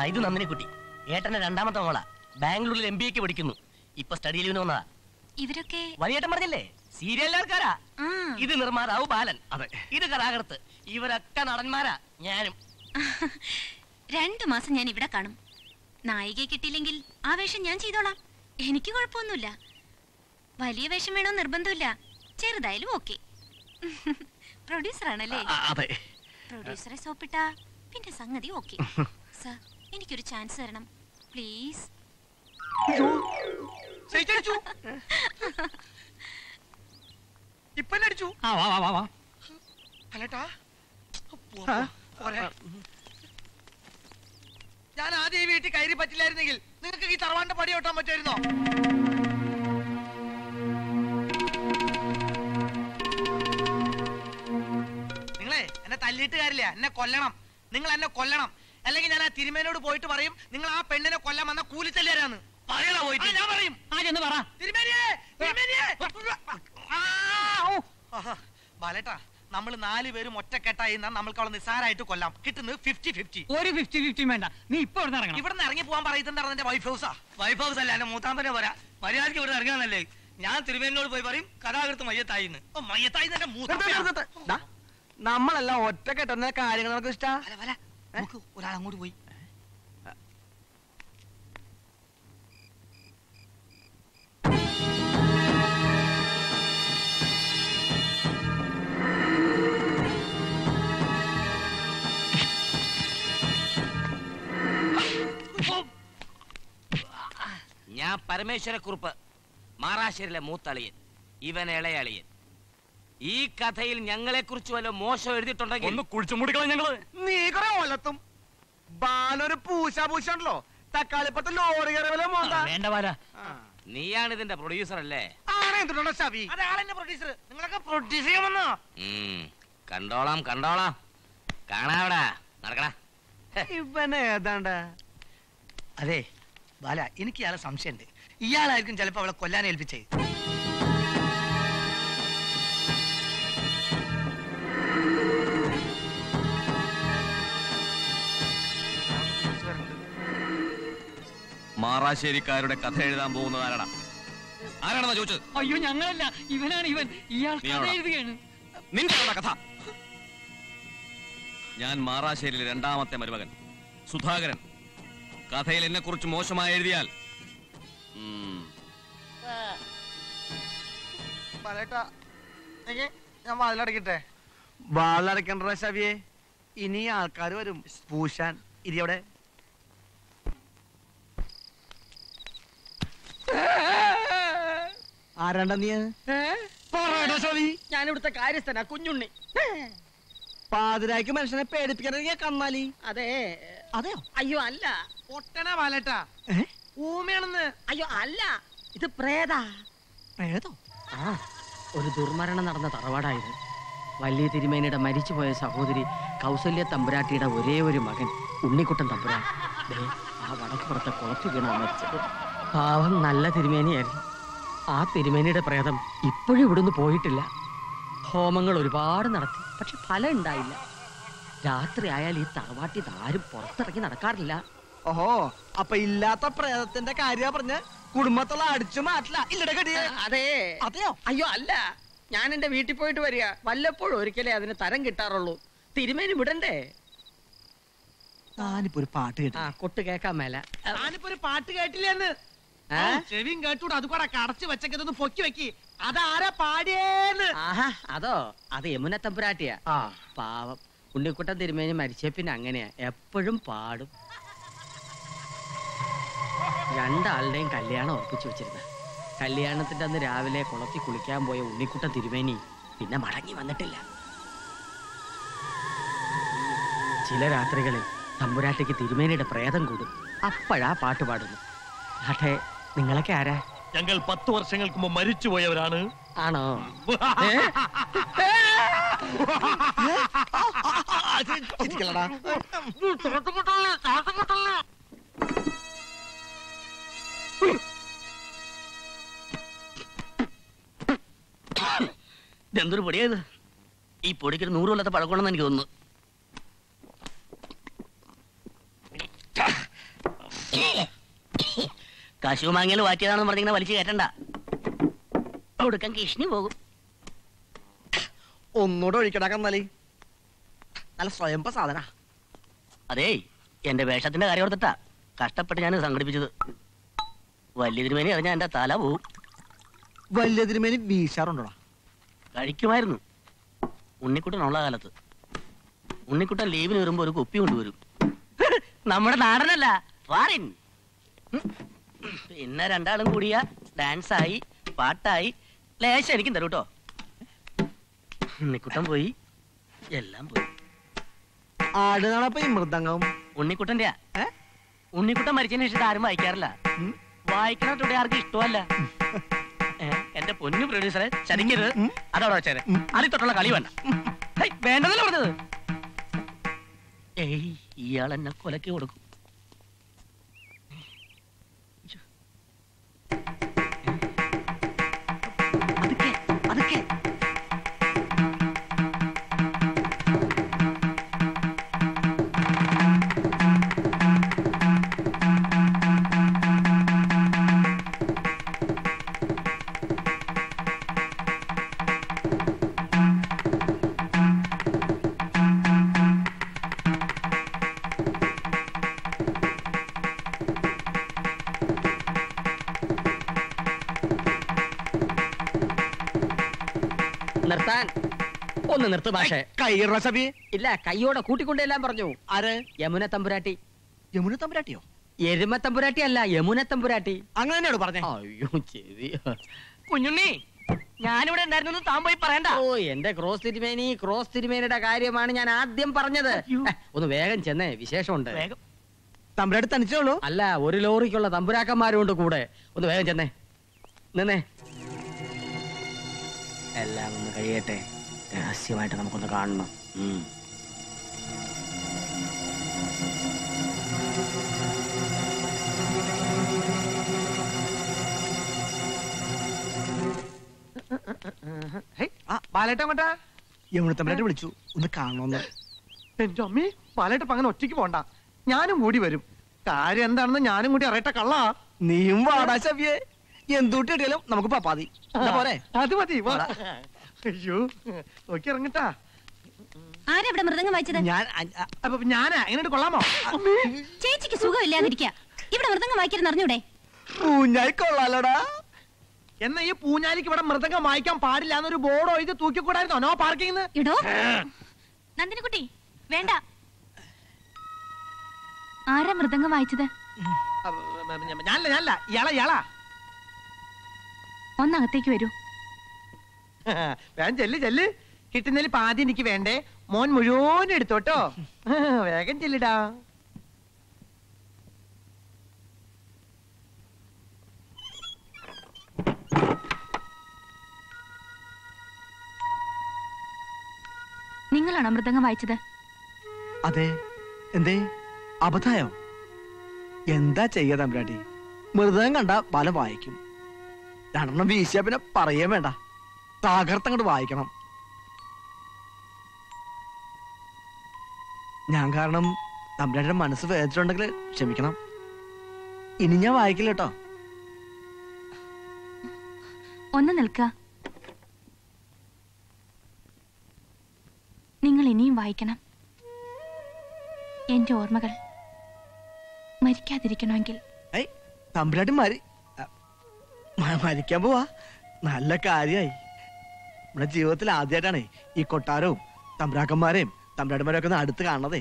ഇത് നന്ദിനിക്കുട്ടി ഏട്ടന്റെ രണ്ടാമത്തെ മോളാ ബാംഗ്ലൂരിൽ എം ബി എക്ക് പഠിക്കുന്നു ഇപ്പൊ സ്റ്റഡി ലീവിന് വന്നതാ ഇവരൊക്കെ വലിയേട്ടൻ പറഞ്ഞില്ലേ സീരിയലുകാർക്കാരാ ആ ഇത് നിർമ്മാതാവ് ബാലൻ അതെ ഇത് കഥാകൃത്ത് ഇവരൊക്കെ നടന്മാരാ ഞാനും രണ്ടു മാസം ഞാൻ ഇവിടെ കാണും നായികയെ കിട്ടിയില്ലെങ്കിൽ ആ വേഷം ഞാൻ ചെയ്തോളാം എനിക്ക് കുഴപ്പമൊന്നുമില്ല വലിയ വേഷം വേണോ നിർബന്ധമില്ല ചെറുതായാലും ഓക്കെ പ്രൊഡ്യൂസർ ആണല്ലേ അ- അതെ പ്രൊഡ്യൂസറെ സോപ്പിട്ട പിന്നെ സംഗതി ഓക്കെ സർ എനിക്കൊരു ചാൻസ് തരണം പ്ലീസ് ശരിക്കടിച്ചു ഇപ്പൊ അടിച്ചു ആ വാ വാ വാ വാ അല്ലട്ടാ ഞാൻ ആദ്യം ഈ വീട്ടിൽ കയറി പറ്റില്ലായിരുന്നെങ്കിൽ നിങ്ങൾക്ക് ഈ തറവാന്റെ പടി ഓട്ടാൻ പറ്റുമായിരുന്നോ നിങ്ങളെ എന്നെ തല്ലിയിട്ട് കാര്യമില്ല എന്നെ കൊല്ലണം നിങ്ങൾ എന്നെ കൊല്ലണം അല്ലെങ്കിൽ ഞാൻ ആ തിരുമേനോട് പോയിട്ട് പറയും നിങ്ങൾ ആ പെണ്ണിനെ കൊല്ലാൻ വന്ന കൂലിത്തല്ലേരാന്ന് പറയണ പോയിട്ട് ഞാൻ പറയും ആ ചെന്ന് പറ തിരുമേനിയേ തിരുമേനിയേ ആ, ഓ. ആഹാ, ബാലേട്ടാ നമ്മൾ നാല് പേരും ഒറ്റക്കെട്ടായി നിന്നാ നമ്മൾക്ക് അവളെ നിസ്സാരായിട്ട് കൊല്ലാം കിട്ടുന്നത് ഫിഫ്റ്റി ഫിഫ്റ്റി ഒരു ഫിഫ്റ്റി ഫിഫ്റ്റി വേണ്ട നീ ഇപ്പൊ ഇവിടെ ഇറങ്ങണം ഇവിടെ നിന്ന് ഇറങ്ങി പോകാൻ പറയുന്നുണ്ടായിരുന്നു എന്റെ വൈഫ് ഹൗസാ വൈഫ് ഹൗസ് അല്ല എന്റെ മൂത്താമ്പനെ പോരാ മര്യാദയ്ക്ക് ഇവിടെ ഇറങ്ങാന്നല്ലേ ഞാൻ തിരുവേനോട് പോയി പറയും കഥാകൃത്ത് മയ്യത്തായിന്ന് ഓ, മയ്യത്തായി എന്റെ മൂത്ത നമ്മളെല്ലാം ഒറ്റക്കെട്ടുന്ന കാര്യങ്ങൾ നമുക്ക് ഇഷ്ടാ വല, വല. നമുക്ക് ഒരാൾ അങ്ങോട്ട് പോയി ഞാൻ പരമേശ്വരക്കുറുപ്പ് മാറാശ്ശേരിലെ മൂത്തളിയൻ ഇവൻ ഇളയളിയൻ ഈ കഥയിൽ ഞങ്ങളെ കുറിച്ച് വല്ല മോശം എഴുതിയിട്ടുണ്ടെങ്കിൽ ഒന്ന് കുഴിച്ചു മൂടിക്കളാം ഞങ്ങള് നീ കുറെ ഒലത്തും ബാലൊരു പൂശ പൂശ ഉണ്ടല്ലോ തക്കാളിപ്പത്തെ ലോറി കയറി വല്ല മോന്താ വേണ്ട വാല നീയാണ് ഇതിന്റെ പ്രൊഡ്യൂസർ അല്ലേ ആരെ എന്തുണ്ടോ ശവി അതെ ആളെന്നെ പ്രൊഡ്യൂസർ നിങ്ങളൊക്കെ പ്രൊഡ്യൂസ് ചെയ്യാമെന്നോ ഉം, കണ്ടോളാം കണ്ടോളാം കാണാവിടാ നടക്കടാ ഇവനെ ഏതാണ്ട അതെ ബാല എനിക്ക് ഇയാളെ സംശയമുണ്ട് ഇയാളായിരിക്കും ചിലപ്പോ അവളെ കൊല്ലാൻ ഏൽപ്പിച്ചേ മാറാശ്ശേരിക്കാരുടെ കഥ എഴുതാൻ പോകുന്നത് ആരാടാ ആരാണെന്നാ ചോദിച്ചത് അയ്യോ ഞങ്ങളല്ല ഇവനാണ് ഇവൻ ഇയാൾ നീ കഥ ആണോ? എഴുതുകയാണ് നിന്റെ കഥ ഞാൻ മാറാശ്ശേരിയിലെ രണ്ടാമത്തെ മരുമകൻ സുധാകരൻ കഥയിൽ എന്നെ കുറിച്ച് മോശമായി എഴുതിയാൽ ഉം, ബാലേട്ടാ എനിക്ക് ഞാൻ വാതിലടക്കട്ടെ വാളടക്കണ്ട ശവിയെ ഇനി ആൾക്കാർ വരും പൂശാൻ ഇരി അവിടെ ആരാണ്ട നീ ഞാനിവിടുത്തെ കാര്യസ്ഥനാ കുഞ്ഞുണ്ണി പാതിരായ്ക്ക് മനുഷ്യനെ പേടിപ്പിക്കാനെങ്കിൽ കന്നാലി അതെ അതെയോ അയ്യോ അല്ല പൊട്ടനാ ബാലേട്ടാ ഏ? ഊമയാണെന്ന് അയ്യോ അല്ല ഇത് പ്രേതാ ഏതോ ആ ഒരു ദുർമരണം നടന്ന തറവാടായത് വലിയ തിരുമേനിയുടെ മരിച്ചുപോയ സഹോദരി കൗസല്യ തമ്പുരാട്ടിയുടെ ഒരേ ഒരു മകൻ ഉണ്ണിക്കുട്ടൻ തമ്പുരാൻ ദേ, ആ വടക്കുപുറത്തെ കുളത്തിൽ വീണ മരിച്ചത് പാവം നല്ല തിരുമേനിയായിരുന്നു ആ തിരുമേനിയുടെ പ്രേതം ഇപ്പോഴും ഇവിടുന്ന് പോയിട്ടില്ല ഹോമങ്ങൾ ഒരുപാട് നടത്തി പക്ഷെ ഫലം ഉണ്ടായില്ല രാത്രി ആയാൽ ഈ തറവാട്ടിൽ നിന്ന് ആരും പുറത്തിറങ്ങി നടക്കാറില്ല ഓഹോ അപ്പൊ ഇല്ലാത്ത പ്രേതത്തിന്റെ കാര്യ പറഞ്ഞ് കുടുംബത്തുള്ള അടിച്ചു മാറ്റില്ല ഇല്ലട കടിയെ അതെ അതെയോ അയ്യോ അല്ല ഞാൻ എന്റെ വീട്ടിൽ പോയിട്ട് വരിക വല്ലപ്പോഴും ഒരിക്കലേ അതിന് തരം കിട്ടാറുള്ളൂ തിരുമേനി വിടണ്ടേ ഞാനിപ്പോ ഒരു പാട്ട് കേട്ടു ആ കൊട്ട് കേക്കാൻ മേല ഞാനിപ്പോ ഒരു പാട്ട് കേട്ടില്ലെന്ന് ഏ? ചെവിയും കേട്ടൂടെ അത് കൂടെ കടച്ചു വെച്ചൊക്കെ പൊക്കി വെക്കി അതാരാ പാടിയേന്ന് ആഹാ അതോ അത് യമുന തമ്പുരാട്ടിയാ ആ പാവം ഉണ്ണിക്കുട്ടൻ തിരുമേനി മരിച്ച പിന്നെ അങ്ങനെയാ എപ്പോഴും പാടും രണ്ടാളുടെയും കല്യാണം ഉറപ്പിച്ചു വെച്ചിരുന്ന കല്യാണത്തിന്റെ അന്ന് രാവിലെ കുളത്തിൽ കുളിക്കാൻ പോയ ഉണ്ണിക്കുട്ടൻ തിരുമേനി പിന്നെ മടങ്ങി വന്നിട്ടില്ല ചില രാത്രികളിൽ തമ്പുരാട്ടിക്ക് തിരുമേനിയുടെ പ്രേതം കൂടും അപ്പോഴാ പാട്ട് പാടുന്നു ആട്ടെ നിങ്ങളൊക്കെ ആരാ ഞങ്ങൾ പത്ത് വർഷങ്ങൾക്ക് മുമ്പ് മരിച്ചുപോയവരാണ് ആണോ ഏ? ചിരിക്കലടാ ഇതെന്തൊരു പൊടിയായത് ഈ പൊടിക്ക് ഒരു നൂറ് കൊല്ലത്തെ പഴക്കമാണെന്ന് എനിക്ക് തോന്നുന്നു കശു മാങ്ങിയാൽ വാറ്റിയതാണെന്ന് പറഞ്ഞിങ്ങനെ വലിച്ചു കയറ്റണ്ട ഒടുക്കം കിഷ്ണി പോകും ഒന്നുകൂടെ ഒഴിക്കടാ കന്നാലി നല്ല സ്വയംപ സാധന അതേ എന്റെ വേഷത്തിന്റെ കാര്യം ഓർത്തിട്ടാ കഷ്ടപ്പെട്ട് ഞാൻ സംഘടിപ്പിച്ചത് വലിയ തിരുമേനി അറിഞ്ഞാൽ എന്റെ തല പോവും വലിയ തിരുമേനി വീശാറുണ്ടോടാ കഴിക്കുമായിരുന്നു ഉണ്ണിക്കുട്ടനുള്ള കാലത്ത് ഉണ്ണിക്കുട്ടൻ ലീവിന് വരുമ്പോ ഒരു കുപ്പി കൊണ്ടുവരും നമ്മുടെ നാടനല്ല ഫാറിൻ പിന്നെ രണ്ടാളും കൂടിയ ഡാൻസ് ആയി പാട്ടായി ലേശം എനിക്കും തരൂ കേട്ടോ ഉണ്ണിക്കുട്ടൻ പോയി എല്ലാം പോയി ആട് കാണപ്പ ഈ മൃദംഗം ഉണ്ണിക്കുട്ടന്റെ ഉണ്ണിക്കുട്ടൻ മരിച്ചതിന് ശേഷം ഇത് ആരും വായിക്കാറില്ല ഉം. വായിക്കണ ഇവിടെ ആർക്കും ഇഷ്ടമല്ല ഏ, എന്റെ പൊന്നു പ്രൊഡ്യൂസറെ ചതിക്കരുത് ഉം. അതവിടെ വെച്ചേരെ ഉം. അതിൽ തൊട്ടുള്ള കളി വേണ്ട ഹേയ്, വേണ്ടതല്ലേ പറഞ്ഞത് ഏയ് ഇയാൾ എന്നെ കൊലക്ക് കൊടുക്കും അതൊക്കെ അതൊക്കെ നിർത്താൻ ഒന്ന് നിർത്ത് ഭാഷേ കൈറ സബി ഇല്ല കൈയോടെ കൂട്ടിക്കൊണ്ടെല്ലാം പറഞ്ഞു ആര് യമുന തമ്പുരാട്ടി യമുന തമ്പുരാട്ടിയോ എരുമ തമ്പുരാട്ടി അല്ല യമുന തമ്പുരാട്ടി അങ്ങനെ തന്നെയാണ് പറഞ്ഞേ അയ്യോ ചെവി കുഞ്ഞുണ്ണി ഞാനിവിടെ ഉണ്ടായിരുന്നു താൻ പോയി പറയണ്ട ഓ എന്റെ ക്രോസ് തിരുമേനി ക്രോസ് തിരുമേനിയുടെ കാര്യമാണ് ഞാൻ ആദ്യം പറഞ്ഞത് അയ്യോ. ഏ, ഒന്ന് വേഗം ചെന്നേ വിശേഷമുണ്ട് വേഗം തമ്പുരാട്ടി തനിച്ചേ ഉള്ളൂ അല്ല ഒരു ലോറിക്കുള്ള തമ്പുരാക്കന്മാരും ഉണ്ട് കൂടെ ഒന്ന് വേഗം ചെന്നേ നിന്നേ എല്ലാം ഒന്ന് കഴിയട്ടെ രഹസ്യമായിട്ട് നമുക്കൊന്ന് കാണണം ഉം. ഹേയ്, ആ, ബാലേട്ടൻ അങ്ങോട്ടാ യമുന തമ്പുരാട്ടി വിളിച്ചു ഒന്ന് കാണണമെന്ന് എന്റെ അമ്മേ ബാലേട്ടൻ അങ്ങനെ ഒറ്റയ്ക്ക് പോണ്ട ഞാനും കൂടി വരും കാര്യം എന്താണെന്ന് ഞാനും കൂടി അറിയട്ടെ കള്ളാ നീയും വാടാ സബിയെ എന്തുട്ടി കിട്ടിയാലും നമുക്ക് പപ്പാതി എന്താ പോരെ അത് മതി വാ. അയ്യോ നോക്കി ഇറങ്ങട്ടാ ആരാ ഇവിടെ മൃദംഗം വായിച്ചത് ഞാൻ അ- അ- അപ്പൊ ഞാനാ എങ്ങനെയുണ്ട് കൊള്ളാമോ ചേച്ചിക്ക് സുഖമില്ലാതിരിക്കുക ഇവിടെ മൃദംഗം വായിക്കരുന്ന് അറിഞ്ഞൂടെ ഊഞ്ഞാൽ കൊള്ളാലോടാ എന്നാ ഈ പൂഞ്ഞാലിക്ക് ഇവിടെ മൃദംഗം വായിക്കാൻ പാടില്ല എന്നൊരു ബോർഡോ ഇത് തൂക്കിക്കൂടായിരുന്നോ നോ പാർക്കിംഗ് ഇടോ നന്ദിനിക്കുട്ടി വേണ്ട ആരാ മൃദംഗം വായിച്ചത് ഞാനല്ല ഞാനല്ല ഇയാളാ ഇയാളാ ഒന്നകത്തേക്ക് വരൂ വേഗം ചെല്ല് ചെല്ല് കിട്ടുന്നതിൽ പാതി എനിക്ക് വേണ്ടേ മോൻ മുഴുവൻ എടുത്തോട്ടോ വേഗം ചെല്ലിടാ നിങ്ങളാണോ മൃദംഗം വായിച്ചത് അതെ എന്തേ അബദ്ധായോ എന്താ ചെയ്യാ തമ്പുരാട്ടി മൃതകം കണ്ട പല വായിക്കും രണ്ടെണ്ണം വീശിയാ പിന്നെ പറയേ വേണ്ട തകർത്തങ്ങോട്ട് വായിക്കണം ഞാൻ കാരണം തമ്പുരാട്ടിയുടെ മനസ്സ് വേദിച്ചിട്ടുണ്ടെങ്കിൽ ക്ഷമിക്കണം ഇനി ഞാൻ വായിക്കില്ല കേട്ടോ ഒന്ന് നിൽക്ക നിങ്ങൾ ഇനിയും വായിക്കണം എന്റെ ഓർമ്മകൾ മരിക്കാതിരിക്കണമെങ്കിൽ ഏയ് തമ്പുരാട്ടി മരി അ, മ- മരിക്കാൻ പോവാ നല്ല കാര്യായി നമ്മുടെ ജീവിതത്തിൽ ആദ്യമായിട്ടാണേ ഈ കൊട്ടാരവും തമ്പുരാക്കന്മാരെയും തമ്പുരാട്ടിമാരെയും ഒക്കെ ഒന്ന് അടുത്ത് കാണണതേ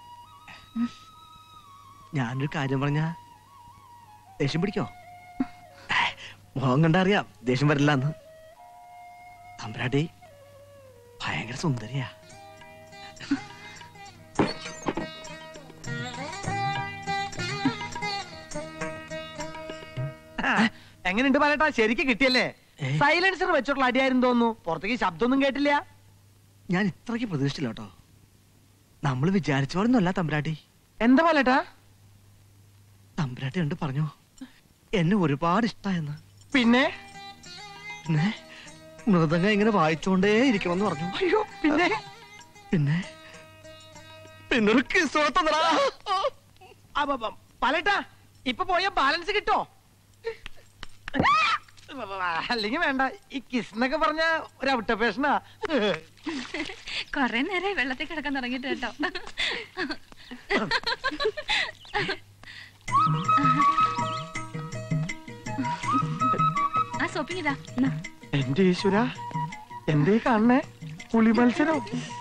ഞാനൊരു കാര്യം പറഞ്ഞ ദേഷ്യം പിടിക്കോ ഏ, മുഖം കണ്ടറിയാം ദേഷ്യം വരില്ല എന്ന് തമ്പുരാട്ടി ഭയങ്കര സുന്ദരിയാ എങ്ങനെയുണ്ട് പറയട്ടാ ശരിക്ക് കിട്ടിയല്ലേ ഏ? സൈലൻസർ വെച്ചിട്ടുള്ള അടിയായിരുന്നു തോന്നുന്നു പുറത്തേക്ക് ശബ്ദമൊന്നും കേട്ടില്ല ഞാൻ ഇത്രയ്ക്ക് പ്രതീക്ഷിച്ചില്ല കേട്ടോ നമ്മൾ വിചാരിച്ച പോലൊന്നുമല്ല തമ്പുരാട്ടി എന്താ പറയട്ടാ തമ്പുരാട്ടി കണ്ട് പറഞ്ഞു എന്നെ ഒരുപാട് ഇഷ്ടായെന്ന് പിന്നെ പിന്നെ മൃദംഗം ഇങ്ങനെ വായിച്ചോണ്ടേ ഇരിക്കണമെന്ന് പറഞ്ഞു അയ്യോ പിന്നെ പിന്നെ പിന്നൊരു കിസ് പലട്ടാ ഇപ്പൊ പോയ ബാലൻസ് കിട്ടോ അല്ലെങ്കിൽ വേണ്ട ഈ കിസ് എന്നൊക്കെ പറഞ്ഞ ഒരു ഔട്ടപേഷനാ കൊറേ നേരമായി വെള്ളത്തിൽ കിടക്കാൻ തുടങ്ങിയിട്ട് കേട്ടോ ആ സോപ്പിങ് ഇതാ എന്നാ. എന്റെ ഈശ്വര എന്തേ കാണണേ പുളി മത്സരം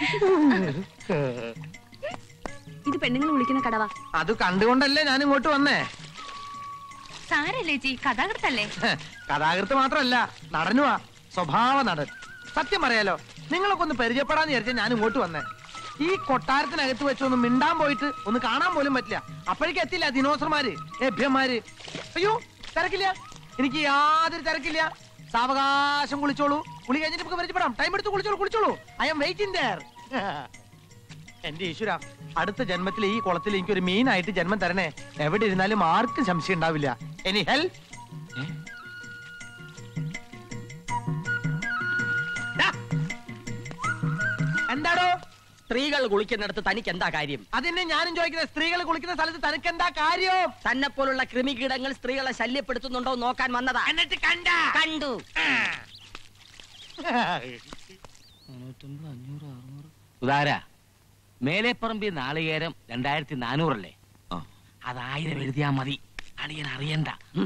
ഇത് പെണ്ണുങ്ങൾ വിളിക്കുന്ന കടവാ അത് കണ്ടുകൊണ്ടല്ലേ ഞാൻ ഇങ്ങോട്ട് വന്നേ സാരല്ലേ ചേച്ചി കഥാകൃത്തല്ലേ കഥാകൃത്ത് മാത്രമല്ല നടനുവാ സ്വഭാവ നടൻ സത്യം പറയാലോ നിങ്ങളൊക്കെ ഒന്ന് പരിചയപ്പെടാന്ന് വിചാരിച്ചാൽ ഞാൻ ഇങ്ങോട്ട് വന്നേ ഈ കൊട്ടാരത്തിനകത്ത് വെച്ച് ഒന്ന് മിണ്ടാൻ പോയിട്ട് ഒന്ന് കാണാൻ പോലും പറ്റില്ല അപ്പോഴേക്കും എത്തില്ല ദിനോസർമാര് ലഭ്യന്മാര് അയ്യോ തിരക്കില്ല എനിക്ക് യാതൊരു തിരക്കില്ല സാവകാശം കുളിച്ചോളൂ കുളി കഴിഞ്ഞിട്ട് നമുക്ക് പരിചയപ്പെടാം ടൈം എടുത്ത് കുളിച്ചോളൂ കുളിച്ചോളൂ ഐ എം വെയിറ്റിംഗ് ദർ എന്റെ ഈശ്വര അടുത്ത ജന്മത്തിൽ ഈ കുളത്തിൽ എനിക്ക് ഒരു മീനായിട്ട് ജന്മം തരണേ എവിടെ ഇരുന്നാലും ആർക്കും സംശയം ഉണ്ടാവില്ല എനി ഹെൽപ്പ് എന്താടോ സ്ത്രീകൾ കുളിക്കുന്നിടത്ത് തനിക്ക് എന്താ കാര്യം അതിനെ ഞാനും ചോദിക്കുന്നത് സ്ത്രീകൾ കുളിക്കുന്ന സ്ഥലത്ത് തനിക്ക് എന്താ കാര്യം തന്നെ പോലുള്ള കൃമികീടങ്ങൾ സ്ത്രീകളെ ശല്യപ്പെടുത്തുന്നുണ്ടോ നോക്കാൻ വന്നതാ എന്നിട്ട് കണ്ട കണ്ടു സുധാര മേലെപ്പറമ്പി നാളികേരം രണ്ടായിരത്തി നാനൂറല്ലേ ആ. അതായിരം എഴുതിയാ മതി അളിയൻ അറിയണ്ട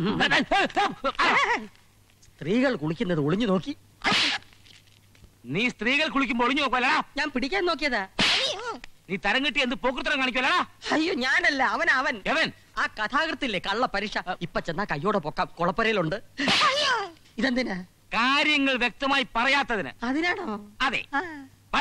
സ്ത്രീകൾ കുളിക്കുന്നത് ഒളിഞ്ഞു നോക്കി നീ സ്ത്രീകൾ കുളിക്കുമ്പോ ഒളിഞ്ഞു നോക്കുവല്ലടാ ഞാൻ പിടിക്കാൻ നോക്കിയതാ നീ തരം കിട്ടി എന്ത് പോക്കുത്തരം കാണിക്കുവല്ലടാ അയ്യോ ഞാനല്ല അവൻ അവൻ എവൻ ആ കഥാകൃത്തില്ലേ കള്ള പരീക്ഷ ഇപ്പൊ ചെന്നാ കയ്യോടെ പൊക്കാം കുളപ്പരയിലുണ്ട് ഇതെന്തിനാ കാര്യങ്ങൾ വ്യക്തമായി പറയാത്തതിന് അതിനാണോ അതെ പറ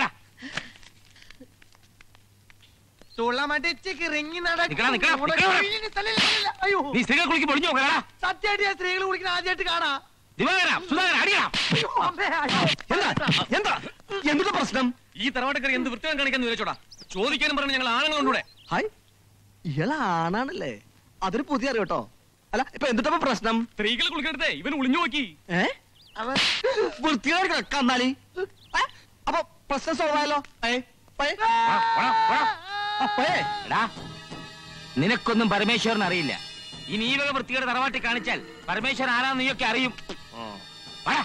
ചുള്ളമടിച്ച് കിറങ്ങി നിക്കടാ, നിക്കടാ, നിക്കടാ. അയ്യോ നീ സ്ത്രീകൾ കുളിക്കുമ്പോ ഒളിഞ്ഞു നോക്കലടാ സത്യമായിട്ട് ഞാൻ സ്ത്രീകൾ കുളിക്കുന്ന ആദ്യമായിട്ട് കാണാ ദിവാകര സുധാകര അടിയണം അയ്യോ, അമ്മേ, അയ്യോ. എന്താ എന്താ എന്തുട്ടാ പ്രശ്നം ഈ തറവാട്ടക്കറി എന്ത് വൃത്തികം കാണിക്കാന്ന് വിചാരിച്ചോടാ ചോദിക്കാനും പറഞ്ഞു ഞങ്ങൾ ആണുങ്ങൾ കൊണ്ടൂടെ ഹായ് ഇയാൾ ആണാണല്ലേ അതൊരു പുതിയ അറിവ് കേട്ടോ അല്ല ഇപ്പൊ എന്തുട്ടാ പ്രശ്നം സ്ത്രീകൾ കുളിക്കരുതേ ഇവൻ ഒളിഞ്ഞു നോക്കി ഏ അവൻ വൃത്തികേട് കന്നാലി അപ്പൊ പ്രശ്നം സോൾവ് ആയല്ലോ ഏ, പേ. ആ, പേ. എടാ നിനക്കൊന്നും പരമേശ്വരൻ അറിയില്ല ഇനി ഈ വക വൃത്തിയുടെ തറവാട്ടി കാണിച്ചാൽ പരമേശ്വരൻ ആരാന്ന് നീയൊക്കെ അറിയും വാടാ.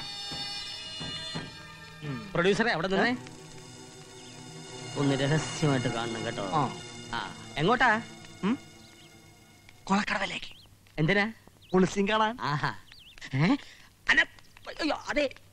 പ്രൊഡ്യൂസറെ അവിടെ നിന്നേ ഒന്ന് രഹസ്യമായിട്ട് കാണണം കേട്ടോ ആ. ആ എങ്ങോട്ടാ കൊളക്കടവിലേക്ക് എന്തിനാ കുളിസിയും കാണാൻ ആഹാ ഏ? അല്ല, അയ്യോ, അതെ